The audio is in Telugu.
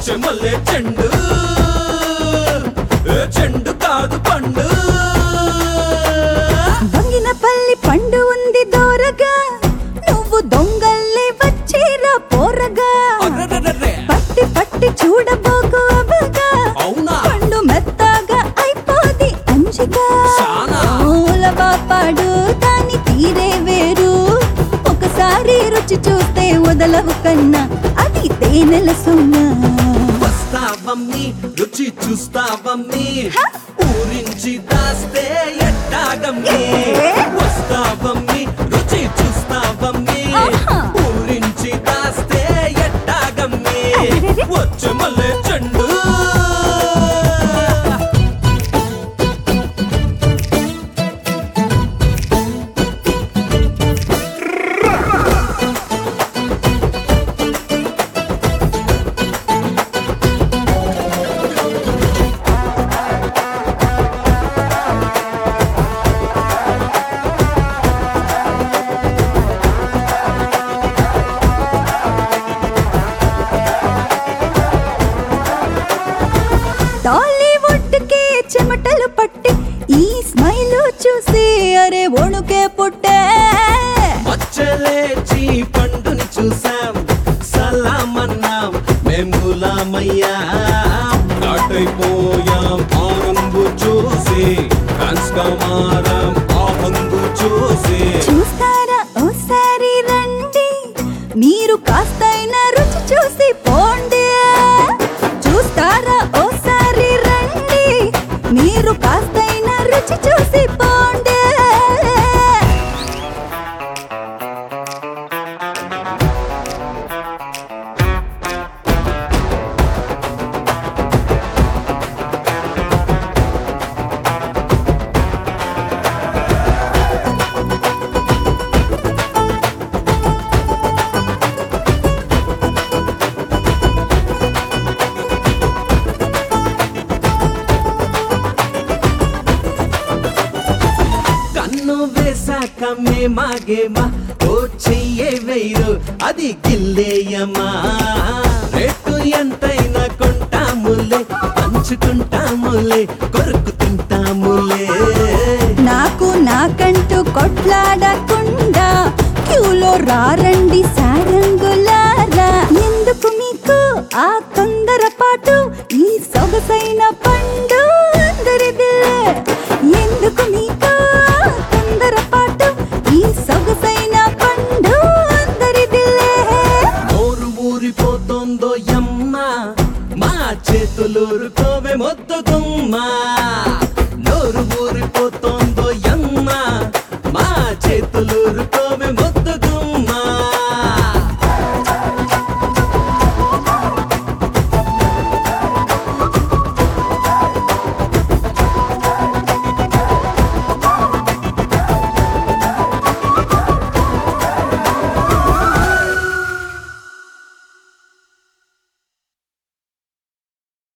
వచ్చే మల్లె చెండు ఏ చెండు కాదు పండు వంగిన పల్లి పండు ఉంది దోరగా నువ్వు దొంగల్లే వచ్చిరా పోరగా అర్రర్రర్రే. పట్టి పట్టి చూడబోకు అబగా అవునా పండు మెత్తగా అయిపోది అంజిగా శానా. మూల పాపాడు దాని తీరే వేరు ఒకసారి రుచి చూస్తే వదలవు కన్నా అది తేనెల సున్నా వస్తావమ్మి రుచి చూస్తావమ్మి ఊరించి దాస్తే ఎట్టాగమ్మి ఏ? వస్తావమ్మి రుచి చూస్తావమ్మి ఆహా. ఊరించి దాస్తే ఎట్టాగమ్మి అరెరెరె. వచ్చే మల్లె చెండు టాలీవుడ్ కే చెమటలు పట్టి ఈ స్మైల్ చూసి అరే వణుకే పుట్టే వచ్చలేచి పండుని చూసాం సలామన్నాం మేములామయ్యా నాటైపోయాం ఆనందు చూసి ఫ్యాన్స్ గా మారాం ఆ హంగు చూసి చూస్తారా ఓసారి రండి మీరు కాస్తైనా రుచి చూసి పోండి చూస్తారా ఓసారి రండి మీరు కాస్తైనా రుచి చూసి పోండి కన్ను వేసాక మేమాగేమా ఓ చెయ్యే వేరు అది గిల్లేయమా రేటు ఎంతైనా కొంటాములే పంచుకుంటాములే కొరుకు తింటాములే నాకు నాకంటూ కొట్లాడకుండా క్యూలో రారండి సారంగులారా ఎందుకు మీకు ఆ తొందరపాటు ఈ సొగసైన పండు అందరిదే